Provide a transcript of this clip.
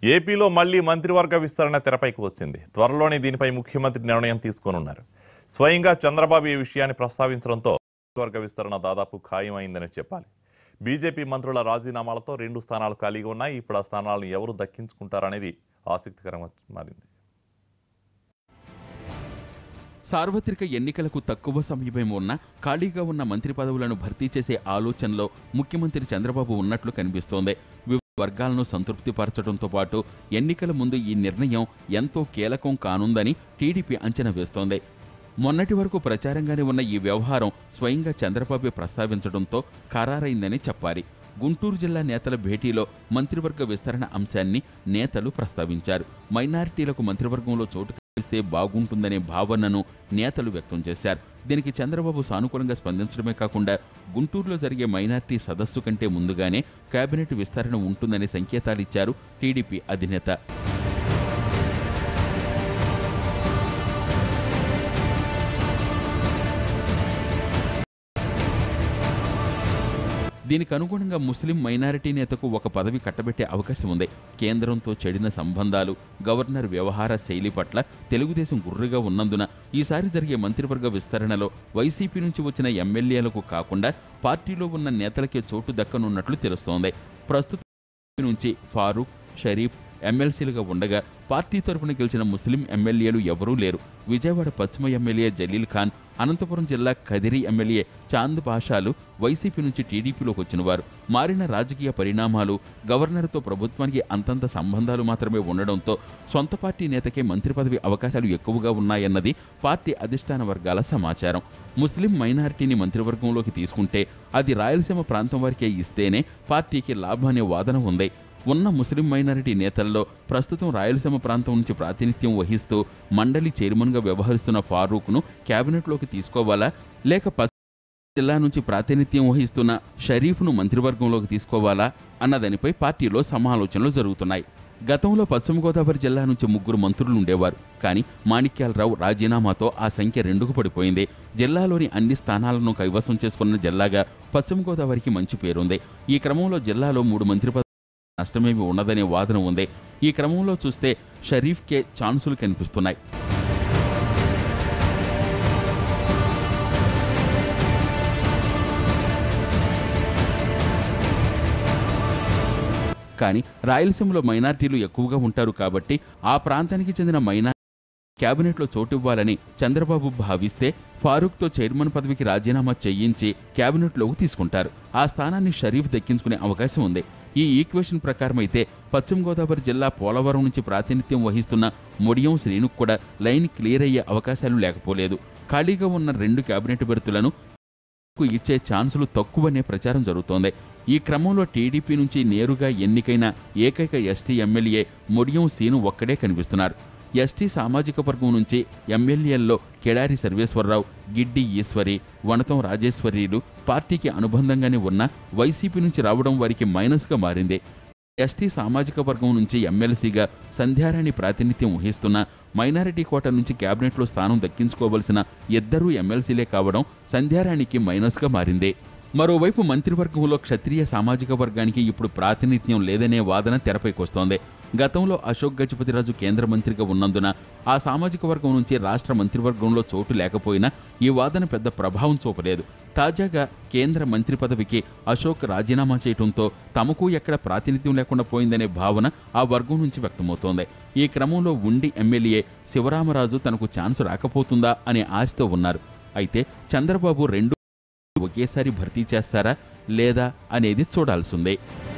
ఏపీలో మళ్లీ మంత్రివర్గ విస్తరణ తెరపైకి వచ్చింది త్వరలోనే దీనిపై ముఖ్యమంత్రి నిర్ణయం తీసుకోనున్నారు స్వయంగా చంద్రబాబు ఈ విషయాన్ని ప్రస్తావించడంతో మంత్రివర్గ విస్తరణ దాదాపు ఖాయమైందని చెప్పాలి బీజేపీ మంత్రుల రాజీనామాలతో రెండు స్థానాలు ఖాళీగా ఉన్నాయి ఇప్పుడు ఆ స్థానాలను ఎవరు దక్కించుకుంటారనేది ఆసక్తికరంగా మారింది సార్వత్రిక ఎన్నికలకు తక్కువ సమయమే ఉన్న ఖాళీగా ఉన్న మంత్రి పదవులను భర్తీ చేసే ఆలోచనలో ముఖ్యమంత్రి చంద్రబాబు ఉన్నట్లు కనిపిస్తోంది వివిధ వర్గాలను సంతృప్తిపరచడంతో పాటు ఎన్నికల ముందు ఈ నిర్ణయం ఎంతో కీలకం కానుందని టీడీపీ అంచనా వేస్తోంది మొన్నటి వరకు ప్రచారంగానే ఉన్న ఈ వ్యవహారం స్వయంగా చంద్రబాబు ప్రస్తావించడంతో ఖరారైందని చెప్పాలి గుంటూరు జిల్లా నేతల భేటీలో మంత్రివర్గ విస్తరణ అంశాన్ని నేతలు ప్రస్తావించారు మైనారిటీలకు మంత్రివర్గంలో చోటు కల్పిస్తే బాగుంటుందనే భావనను నేతలు వ్యక్తం చేశారు దీనికి చంద్రబాబు సానుకూలంగా స్పందించడమే కాకుండా గుంటూరులో జరిగే మైనారిటీ సదస్సు కంటే ముందుగానే కేబినెట్ విస్తరణ ఉంటుందనే సంకేతాలిచ్చారు టీడీపీ అధినేత దీనికి అనుగుణంగా ముస్లిం మైనారిటీ నేతకు ఒక పదవి కట్టబెట్టే అవకాశం ఉంది కేంద్రంతో చెడిన సంబంధాలు గవర్నర్ వ్యవహార శైలి పట్ల తెలుగుదేశం గుర్రుగా ఉన్నందున ఈసారి జరిగే మంత్రివర్గ విస్తరణలో వైసీపీ నుంచి వచ్చిన ఎమ్మెల్యేలకు కాకుండా పార్టీలో ఉన్న నేతలకే చోటు దక్కనున్నట్లు తెలుస్తోంది ప్రస్తుతం నుంచి ఫారూక్ షరీఫ్ ఎమ్మెల్సీలుగా ఉండగా పార్టీ తరపున గెలిచిన ముస్లిం ఎమ్మెల్యేలు ఎవరూ లేరు విజయవాడ పశ్చిమ ఎమ్మెల్యే జలీల్ ఖాన్ అనంతపురం జిల్లా కదిరి ఎమ్మెల్యే చాంద్ పాషాలు వైసీపీ నుంచి టీడీపీలోకి వచ్చినవారు మారిన రాజకీయ పరిణామాలు గవర్నర్తో ప్రభుత్వానికి అంతంత సంబంధాలు మాత్రమే ఉండడంతో సొంత పార్టీ నేతకే మంత్రి పదవి అవకాశాలు ఎక్కువగా ఉన్నాయన్నది పార్టీ అధిష్టాన వర్గాల సమాచారం ముస్లిం మైనారిటీని మంత్రివర్గంలోకి తీసుకుంటే అది రాయలసీమ ప్రాంతం వారికే ఇస్తేనే పార్టీకి లాభం అనే వాదన ఉంది ఉన్న ముస్లిం మైనారిటీ నేతల్లో ప్రస్తుతం రాయలసీమ ప్రాంతం నుంచి ప్రాతినిధ్యం వహిస్తూ మండలి చైర్మన్గా వ్యవహరిస్తున్న ఫారూక్ను కేబినెట్లోకి తీసుకోవాలా లేక పశ్చిమ జిల్లా నుంచి ప్రాతినిధ్యం వహిస్తున్న షరీఫ్ను మంత్రివర్గంలోకి తీసుకోవాలా అన్న దానిపై పార్టీలో సమాలోచనలు జరుగుతున్నాయి గతంలో పశ్చిమ గోదావరి జిల్లా నుంచి ముగ్గురు మంత్రులు ఉండేవారు కానీ మాణిక్యాలరావు రాజీనామాతో ఆ సంఖ్య రెండుకు పడిపోయింది జిల్లాలోని అన్ని స్థానాలను కైవసం చేసుకున్న జిల్లాగా పశ్చిమ గోదావరికి మంచి పేరుంది ఈ క్రమంలో జిల్లాలో మూడు మంత్రి పదవులు నష్టమేమి ఉన్నదనే వాదన ఉంది ఈ క్రమంలో చూస్తే షరీఫ్కే ఛాన్సులు కనిపిస్తున్నాయి కానీ రాయలసీమలో మైనార్టీలు ఎక్కువగా ఉంటారు కాబట్టి ఆ ప్రాంతానికి చెందిన మైనార్టీ కేబినెట్లో చోటివ్వాలని చంద్రబాబు భావిస్తే ఫారూక్తో చైర్మన్ పదవికి రాజీనామా చేయించి కేబినెట్లోకి తీసుకుంటారు ఆ స్థానాన్ని షరీఫ్ దక్కించుకునే అవకాశం ఉంది ఈ ఈక్వేషన్ ప్రకారం అయితే పశ్చిమ గోదావరి జిల్లా పోలవరం నుంచి ప్రాతినిధ్యం వహిస్తున్న ముడియం శ్రీనుకు కూడా లైన్ క్లియర్ అయ్యే అవకాశాలు లేకపోలేదు ఖాళీగా ఉన్న రెండు కేబినెట్ బెర్తులను కు ఇచ్చే ఛాన్సులు తక్కువనే ప్రచారం జరుగుతోంది ఈ క్రమంలో టీడీపీ నుంచి నేరుగా ఎన్నికైన ఏకైక ఎస్టీ ఎమ్మెల్యే ముడియం సీను ఒక్కడే కనిపిస్తున్నారు ఎస్టీ సామాజిక వర్గం నుంచి ఎమ్మెల్యేల్లో కెడారి సర్వేశ్వరరావు గిడ్డి ఈశ్వరి వనతం రాజేశ్వరీలు పార్టీకి అనుబంధంగానే ఉన్న వైసీపీ నుంచి రావడం వారికి మైనస్గా మారింది ఎస్టీ సామాజిక వర్గం నుంచి ఎమ్మెల్సీగా సంధ్యారాణి ప్రాతినిధ్యం వహిస్తున్న మైనారిటీ కోట నుంచి కేబినెట్లో స్థానం దక్కించుకోవలసిన ఇద్దరూ ఎమ్మెల్సీలే కావడం సంధ్యారాణికి మైనస్గా మారింది మరోవైపు మంత్రివర్గంలో క్షత్రియ సామాజిక వర్గానికి ఇప్పుడు ప్రాతినిధ్యం లేదనే వాదన తెరపైకొస్తోంది గతంలో అశోక్ గజపతిరాజు కేంద్ర మంత్రిగా ఉన్నందున ఆ సామాజిక వర్గం నుంచి రాష్ట్ర మంత్రివర్గంలో చోటు లేకపోయినా ఈ వాదన పెద్ద ప్రభావం చూపలేదు తాజాగా కేంద్ర మంత్రి పదవికి అశోక్ రాజీనామా చేయడంతో తమకు ఎక్కడ ప్రాతినిధ్యం లేకుండా పోయిందనే భావన ఆ వర్గం నుంచి వ్యక్తమవుతోంది ఈ క్రమంలో ఉండి ఎమ్మెల్యే శివరామరాజు తనకు ఛాన్స్ రాకపోతుందా అనే ఆశతో ఉన్నారు అయితే చంద్రబాబు రెండు ఒకేసారి భర్తీ చేస్తారా లేదా అనేది చూడాల్సిందే